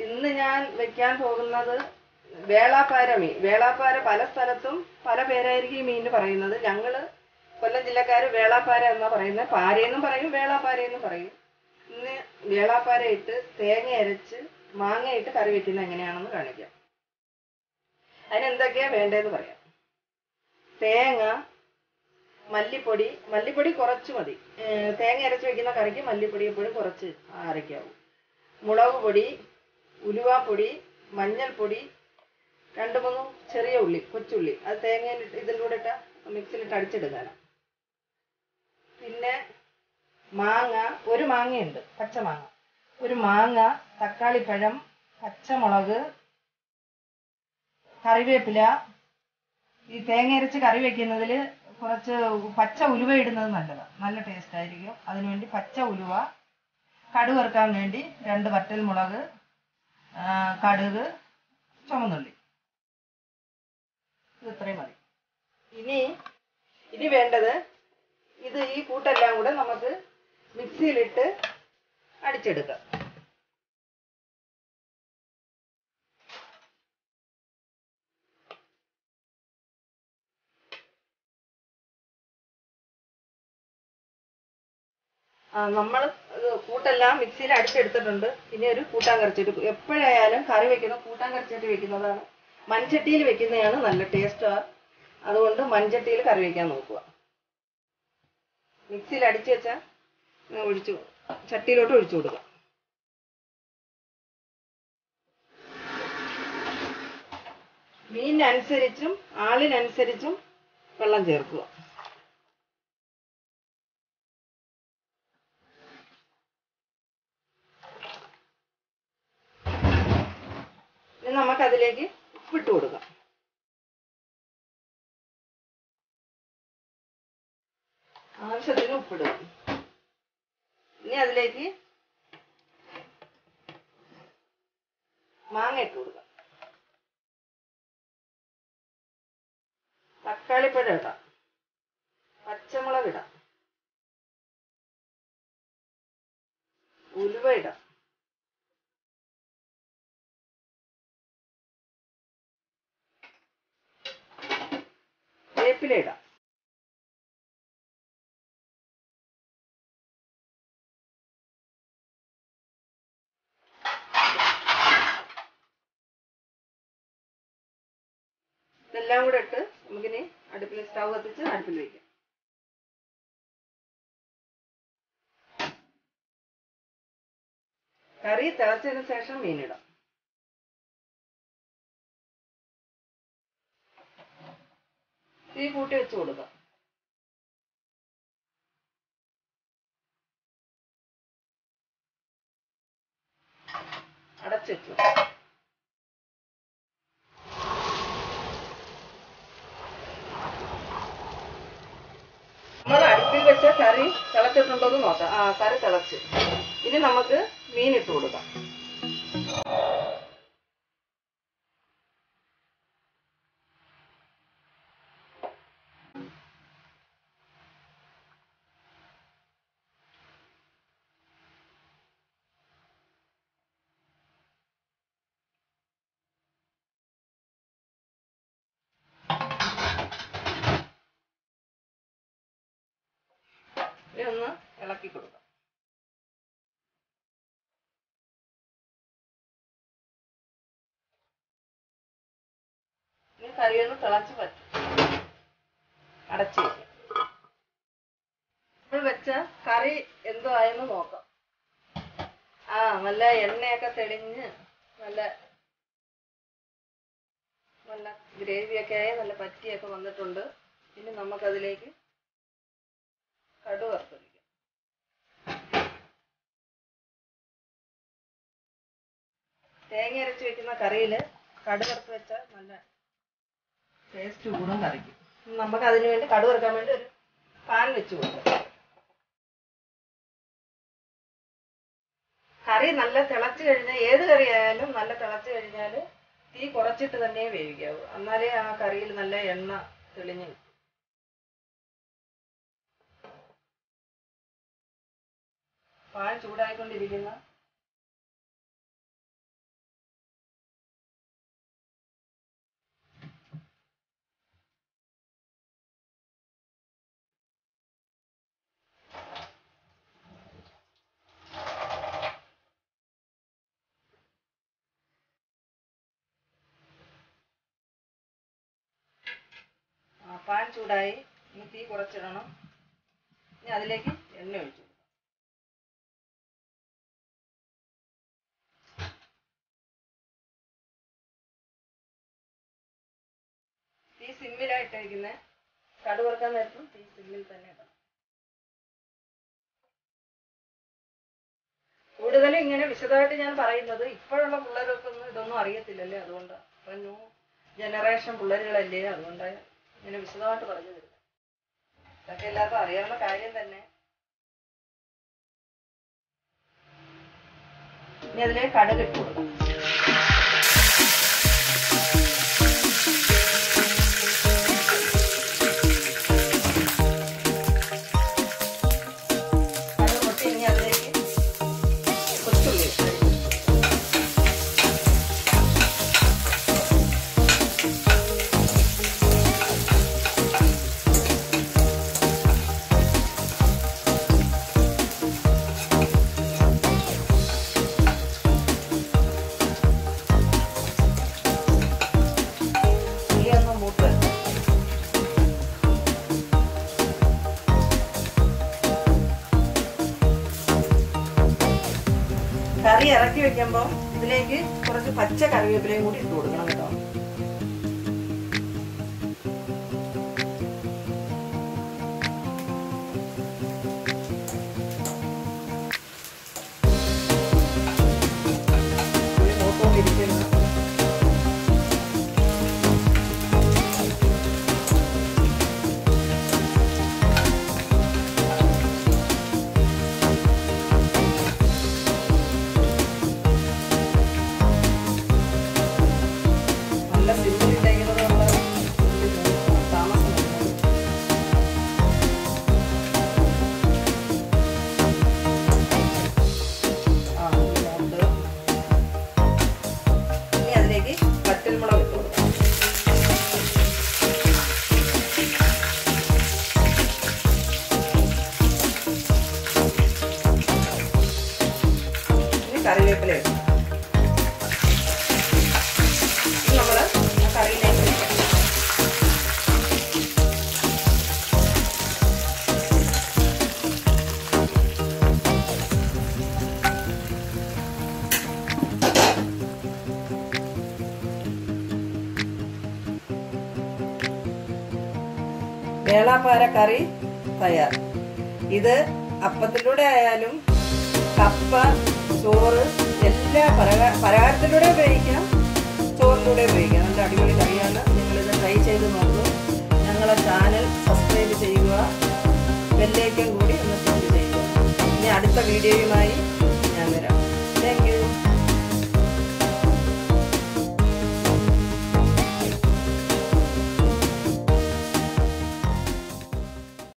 ഇന്ന് ഞാൻ വെക്കാൻ പോകുന്നത് വേളാപ്പാര മീൻ വേളാപ്പാര പല സ്ഥലത്തും പല പേരായിരിക്കും ഈ മീനിന് പറയുന്നത് ഞങ്ങള് കൊല്ലം ജില്ലക്കാര് വേളാപ്പാര എന്നാ പറയുന്നത് പാരയെന്നും പറയും വേളാപ്പാരയെന്നും പറയും ഇന്ന് വേളാപ്പാര ഇട്ട് തേങ്ങ അരച്ച് മാങ്ങ ഇട്ട് കറി വെക്കുന്നത് എങ്ങനെയാണെന്ന് കാണിക്കാം അതിനെന്തൊക്കെയാ വേണ്ടതെന്ന് പറയാം തേങ്ങ മല്ലിപ്പൊടി മല്ലിപ്പൊടി കുറച്ച് മതി ഏർ തേങ്ങ അരച്ച് വെക്കുന്ന കറിക്ക് മല്ലിപ്പൊടി എപ്പോഴും കുറച്ച് അരയ്ക്കാവൂ മുളക് പൊടി ഉലുവാപ്പൊടി മഞ്ഞൾപ്പൊടി രണ്ട് മൂന്ന് ചെറിയ ഉള്ളി കൊച്ചുള്ളി അത് തേങ്ങയിൽ ഇതിലൂടെ ഇട്ട മിക്സിയിലിട്ട് അടിച്ചെടുക്കാനാണ് പിന്നെ മാങ്ങ ഒരു മാങ്ങയുണ്ട് പച്ചമാങ്ങ ഒരു മാങ്ങ തക്കാളിപ്പഴം പച്ചമുളക് കറിവേപ്പില ഈ തേങ്ങ അരച്ച് കറി വെക്കുന്നതിൽ കുറച്ച് പച്ച ഉലുവ ഇടുന്നത് നല്ലതാണ് നല്ല ടേസ്റ്റ് ആയിരിക്കും അതിനുവേണ്ടി പച്ച ഉലുവ കടുക് വറുക്കാൻ വേണ്ടി രണ്ട് വറ്റൽ മുളക് ആ, കടുക് ചുമന്നുള്ളി ഇത് ഇത്രയും മതി ഇനി ഇനി വേണ്ടത് ഇത് ഈ കൂട്ടെല്ലാം കൂടെ നമുക്ക് മിക്സിയിലിട്ട് അടിച്ചെടുക്കാം നമ്മൾ കൂട്ടെല്ലാം മിക്സിയിൽ അടിച്ചെടുത്തിട്ടുണ്ട് ഇനി ഒരു കൂട്ടാൻ കറിച്ചിട്ട് എപ്പോഴായാലും കറി വെക്കുന്ന കൂട്ടാൻ കറിച്ചിട്ട് വെക്കുന്നതാണ് മൺചട്ടിയിൽ വെക്കുന്നതാണ് നല്ല ടേസ്റ്റ് അതുകൊണ്ട് മൺചട്ടിയിൽ കറി വെക്കാൻ നോക്കുക മിക്സിയിൽ അടിച്ചു വെച്ചാൽ ഒഴിച്ചു ചട്ടിയിലോട്ട് ഒഴിച്ചു കൊടുക്കുക മീനിനനുസരിച്ചും ആളിനനുസരിച്ചും വെള്ളം ചേർക്കുക ഇനി നമുക്ക് അതിലേക്ക് ഉപ്പിട്ട് കൊടുക്കാം ആവശ്യത്തിന് ഉപ്പിടുക ഇനി അതിലേക്ക് മാങ്ങ ഇട്ട് കൊടുക്കാം തക്കാളിപ്പഴം ഇടാം പച്ചമുളക് ഇടാം ഉലുവ ഇടാം വേപ്പില ഇടാം ഇതെല്ലാം കൂടെ ഇട്ട് നമുക്കിനി അടുപ്പിൽ സ്റ്റൗ കത്തിച്ച് അടുപ്പിൽ വെക്കാം കറി തിളച്ചതിന് ശേഷം മീനിടാം തീ കൂട്ടി വെച്ച് കൊടുക്കാം അടച്ചു വെച്ചു നമ്മൾ അടുപ്പിൽ വെച്ച കറി തിളച്ചിട്ടുണ്ടോ എന്ന് നോക്കാം ആ കറി തിളച്ച് ഇനി നമുക്ക് മീൻ ഇട്ട് കൊടുക്കാം ഇനി ഒന്ന് ഇളക്കി കൊടുക്കാം ഇനി കറി ഒന്ന് തിളച്ച് പറ്റും അടച്ചു വയ്ക്കാം നമ്മൾ വെച്ച കറി എന്തോ ആയെന്ന് നോക്കാം ആ നല്ല എണ്ണയൊക്കെ തെളിഞ്ഞ് നല്ല നല്ല ഗ്രേവിയൊക്കെ ആയി നല്ല പറ്റിയൊക്കെ വന്നിട്ടുണ്ട് ഇനി നമുക്കതിലേക്ക് കടു വറുത്തൊഴിക്കാം തേങ്ങ അരച്ച് വെക്കുന്ന കറിയിൽ കടു വറുത്ത് വെച്ചാൽ നല്ല ടേസ്റ്റ് കൂടും കറിക്ക് ഇനി നമുക്ക് അതിന് വേണ്ടി കടു വറുക്കാൻ വേണ്ടി ഒരു പാൻ വെച്ച് കൊടുക്കാം കറി നല്ല തിളച്ച് കഴിഞ്ഞാൽ ഏത് കറി ആയാലും നല്ല തിളച്ച് കഴിഞ്ഞാൽ തീ കുറച്ചിട്ട് തന്നെ വേവിക്കാവൂ എന്നാലേ ആ കറിയിൽ നല്ല എണ്ണ തെളിഞ്ഞ് നിൽക്കും. പാൻ ചൂടായിക്കൊണ്ടിരിക്കുന്ന ചൂടായി ഇനി തീ കുറച്ചിടണം ഇനി അതിലേക്ക് എണ്ണ ഒഴിച്ചു കൊടുക്കാം. തീ സിമ്മിലായിട്ടിരിക്കുന്നത് കടു വറുക്കാൻ നേരത്തും തീ സിമ്മിൽ തന്നെ ഇടണം കൂടുതലും ഇങ്ങനെ വിശദമായിട്ട് ഞാൻ പറയുന്നത് ഇപ്പോഴുള്ള പിള്ളേർക്കൊന്നും ഇതൊന്നും അറിയത്തില്ലല്ലേ അതുകൊണ്ടാണ് ഇപ്പൊ ന്യൂ ജനറേഷൻ പിള്ളേരുകളല്ലേ അതുകൊണ്ടാണ് ഇങ്ങനെ വിശദമായിട്ട് പറഞ്ഞു തരുന്നത് ഇതൊക്കെ എല്ലാവർക്കും അറിയാവുന്ന കാര്യം തന്നെ ഇനി അതിലേക്ക് കടുക് ഇട്ട് കൊടുക്കാം കടുക് പൊട്ടി ഇനി അതിലേക്ക് കൊച്ചുള്ളി ഇട്ട് ഉള്ളി ഒന്ന് മൂത്ത് വരണം. കറി ഇറക്കി വെക്കുമ്പോൾ ഇതിലേക്ക് കുറച്ച് പച്ച കറിവേപ്പിലയും കൂടി ഇട്ട് കൊടുക്കണം കേട്ടോ ഉള്ളി മൂത്തോണ്ടിരിക്കുന്നു നല്ല സിമ്മിലിട്ടേക്കുന്നത് നമ്മൾ താമസം വരുന്നത്. ആ, ഉണ്ട്. ഇനി അതിലേക്ക് വറ്റൽമുളക് ഇട്ട് കൊടുക്കാം ഇനി കറിവേപ്പില ഇടും നമ്മൾ ആ കറിയിലേക്ക് ഒഴിക്കാം വേളാപ്പാര കറി തയ്യാർ ഇത് അപ്പത്തിലൂടെ ആയാലും കപ്പ ചോറ് എല്ലാ പലഹാ പലഹാരത്തിലൂടെ ഉപയോഗിക്കാം ചോറിലൂടെ ഉപയോഗിക്കാം നല്ല അടിപൊളി കറിയാണ് നിങ്ങളിത് ട്രൈ ചെയ്ത് നോക്കൂ ഞങ്ങളെ ചാനൽ